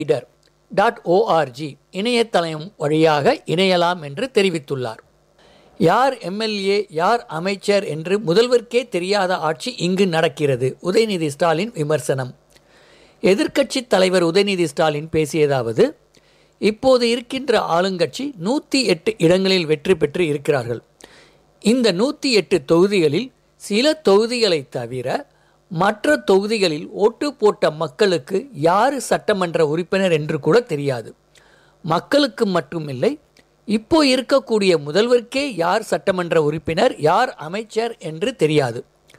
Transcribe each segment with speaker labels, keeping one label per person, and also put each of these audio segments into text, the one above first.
Speaker 1: leader dot O R G இணையதளம் வழியாக இணையலாம் என்று தெரிவித்துள்ளார் யார் எம்எல்ஏ யார் அமைச்சர் என்று முதல்வருக்கே தெரியாத ஆட்சி இங்கு நடக்கிறது உதயநிதி ஸ்டாலின் விமர்சனம் எதிர்க்கட்சித் தலைவர் உதயநிதி ஸ்டாலின் பேசியதாவது இப்போது இருக்கின்ற ஆளுங்கட்சி நூற்றி எட்டு இடங்களில் வெற்றி பெற்று இருக்கிறார்கள் இந்த நூற்றி எட்டு தொகுதிகளில் சில தொகுதிகளை தவிர மற்ற தொகுதிகளில் ஓட்டு போட்ட மக்களுக்கு யார் சட்டமன்ற உறுப்பினர் என்று கூட தெரியாது மக்களுக்கு மட்டுமில்லை இப்போ இருக்கக்கூடிய முதல்வருக்கே யார் சட்டமன்ற உறுப்பினர் யார் அமைச்சர் என்று தெரியாது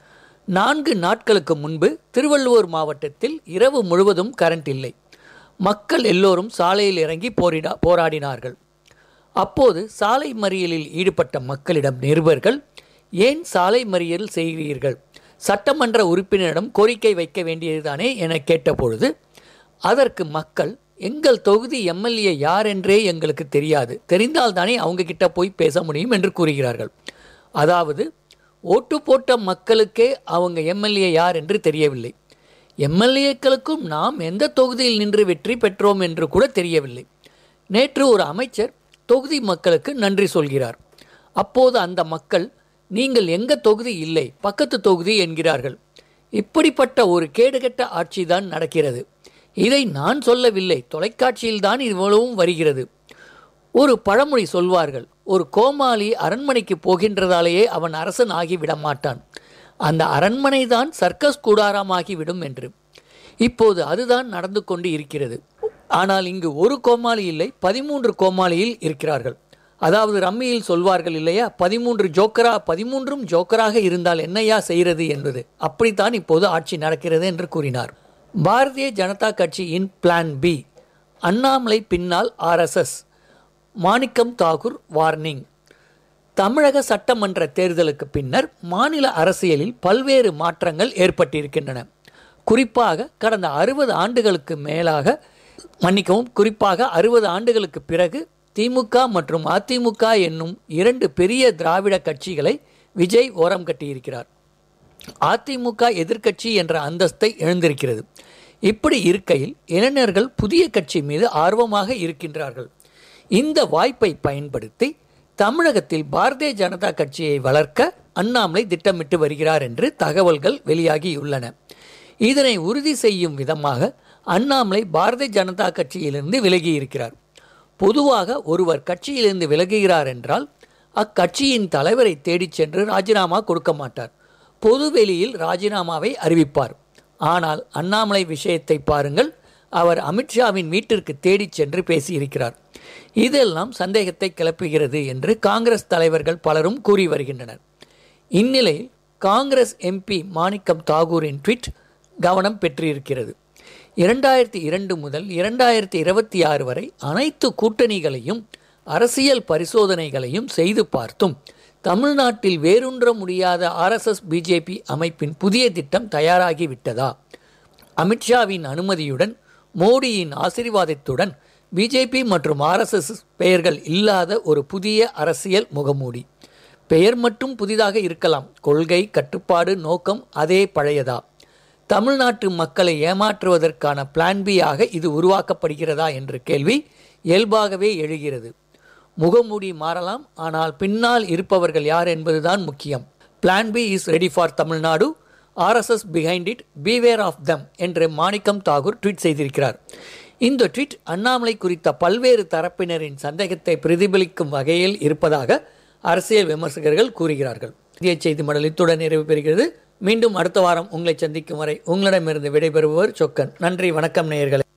Speaker 1: நான்கு நாட்களுக்கு முன்பு திருவள்ளுவர் மாவட்டத்தில் இரவு முழுவதும் கரண்ட் இல்லை மக்கள் எல்லோரும் சாலையில் இறங்கி போரிடா போராடினார்கள் அப்போது சாலை மறியலில் ஈடுபட்ட மக்களிடம் நிருபர்கள் ஏன் சாலை மறியல் செய்கிறீர்கள் சட்டமன்ற உறுப்பினரிடம் கோரிக்கை வைக்க வேண்டியதுதானே என கேட்டபொழுது அதற்கு மக்கள் எங்கள் தொகுதி எம்எல்ஏ யார் என்றே எங்களுக்கு தெரியாது தெரிந்தால்தானே அவங்க கிட்ட போய் பேச முடியும் என்று கூறுகிறார்கள் அதாவது ஓட்டு போட்ட மக்களுக்கே அவங்க எம்எல்ஏ யார் என்று தெரியவில்லை எம்எல்ஏக்களுக்கும் நாம் எந்த தொகுதியில் நின்று வெற்றி பெற்றோம் என்று கூட தெரியவில்லை நேற்று ஒரு அமைச்சர் தொகுதி மக்களுக்கு நன்றி சொல்கிறார் அப்போது அந்த மக்கள் நீங்கள் எங்க தொகுதி இல்லை பக்கத்து தொகுதி என்கிறார்கள் இப்படிப்பட்ட ஒரு கேடுகெட்ட ஆட்சிதான் நடக்கிறது இதை நான் சொல்லவில்லை தொலைக்காட்சியில்தான் இவ்வளவும் வருகிறது ஒரு பழமொழி சொல்வார்கள் ஒரு கோமாளி அரண்மனைக்கு போகின்றதாலேயே அவன் அரசன் ஆகிவிட மாட்டான் அந்த அரண்மனை தான் சர்க்கஸ் கூடாரமாகிவிடும் என்று இப்போது அதுதான் நடந்து கொண்டு இருக்கிறது ஆனால் இங்கு ஒரு கோமாளி இல்லை பதிமூன்று கோமாளியில் இருக்கிறார்கள் அதாவது ரம்மியில் சொல்வார்கள் இல்லையா பதிமூன்று ஜோக்கரா பதிமூன்றும் ஜோக்கராக இருந்தால் என்னையா செய்கிறது என்பது அப்படித்தான் இப்போது ஆட்சி நடக்கிறது என்று கூறினார் பாரதிய ஜனதா கட்சியின் பிளான் பி அண்ணாமலை பின்னால் ஆர்எஸ்எஸ் மாணிக்கம் தாகூர் வார்னிங் தமிழக சட்டமன்ற தேர்தலுக்கு பின்னர் மாநில அரசியலில் பல்வேறு மாற்றங்கள் ஏற்பட்டிருக்கின்றன குறிப்பாக கடந்த அறுபது ஆண்டுகளுக்கு மேலாக மன்னிக்கவும் குறிப்பாக அறுபது ஆண்டுகளுக்கு பிறகு திமுக மற்றும் அதிமுக என்னும் இரண்டு பெரிய திராவிட கட்சிகளை விஜய் ஓரம் கட்டியிருக்கிறார் அதிமுக எதிர்க்கட்சி என்ற அந்தஸ்தை இழந்திருக்கிறது இப்படி இருக்கையில் இளைஞர்கள் புதிய கட்சி மீது ஆர்வமாக இருக்கின்றார்கள் இந்த வாய்ப்பை பயன்படுத்தி தமிழகத்தில் பாரதிய ஜனதா கட்சியை வளர்க்க அண்ணாமலை திட்டமிட்டு வருகிறார் என்று தகவல்கள் வெளியாகியுள்ளன இதனை உறுதி செய்யும் விதமாக அண்ணாமலை பாரதிய ஜனதா கட்சியிலிருந்து விலகி இருக்கிறார் பொதுவாக ஒருவர் கட்சியிலிருந்து விலகுகிறார் என்றால் அக்கட்சியின் தலைவரை தேடிச் சென்று ராஜினாமா கொடுக்க மாட்டார் பொதுவெளியில் ராஜினாமாவை அறிவிப்பார் ஆனால் அண்ணாமலை விஷயத்தை பாருங்கள் அவர் அமித்ஷாவின் வீட்டிற்கு தேடிச் சென்று பேசியிருக்கிறார் இதெல்லாம் சந்தேகத்தை கிளப்புகிறது என்று காங்கிரஸ் தலைவர்கள் பலரும் கூறி வருகின்றனர் இந்நிலையில் காங்கிரஸ் எம்பி மாணிக்கம் தாகூரின் ட்வீட் கவனம் பெற்றிருக்கிறது இரண்டாயிரத்தி இரண்டு முதல் இரண்டாயிரத்தி இருபத்தி ஆறு வரை அனைத்து கூட்டணிகளையும் அரசியல் பரிசோதனைகளையும் செய்து பார்த்தும் தமிழ்நாட்டில் வேரூன்ற முடியாத ஆர்எஸ்எஸ் பிஜேபி அமைப்பின் புதிய திட்டம் தயாராகிவிட்டதா அமித்ஷாவின் அனுமதியுடன் மோடியின் ஆசீர்வாதத்துடன் பிஜேபி மற்றும் ஆர்எஸ்எஸ் பெயர்கள் இல்லாத ஒரு புதிய அரசியல் முகமூடி பெயர் மட்டும் புதிதாக இருக்கலாம் கொள்கை கட்டுப்பாடு நோக்கம் அதே பழையதா தமிழ்நாட்டு மக்களை ஏமாற்றுவதற்கான பிளான் பி ஆக இது உருவாக்கப்படுகிறதா என்ற கேள்வி இயல்பாகவே எழுகிறது முகமூடி மாறலாம் ஆனால் பின்னால் இருப்பவர்கள் யார் என்பதுதான் முக்கியம் plan B is ready for Tamil Nadu RSS behind it beware of them என்று மாணிக்கம் தாகூர் ட்வீட் செய்திருக்கிறார் இந்த ட்வீட் அண்ணாமலை குறித்த பல்வேறு தரப்பினரின் சந்தேகத்தை பிரதிபலிக்கும் வகையில் இருப்பதாக அரசியல் விமர்சகர்கள் கூறுகிறார்கள் இந்திய செய்தி மடல் இத்துடன் நிறைவு பெறுகிறது மீண்டும் அடுத்த வாரம் உங்களை சந்திக்கும் வரை உங்களிடமிருந்து விடைபெறுபவர் சொக்கன் நன்றி வணக்கம் நேயர்களே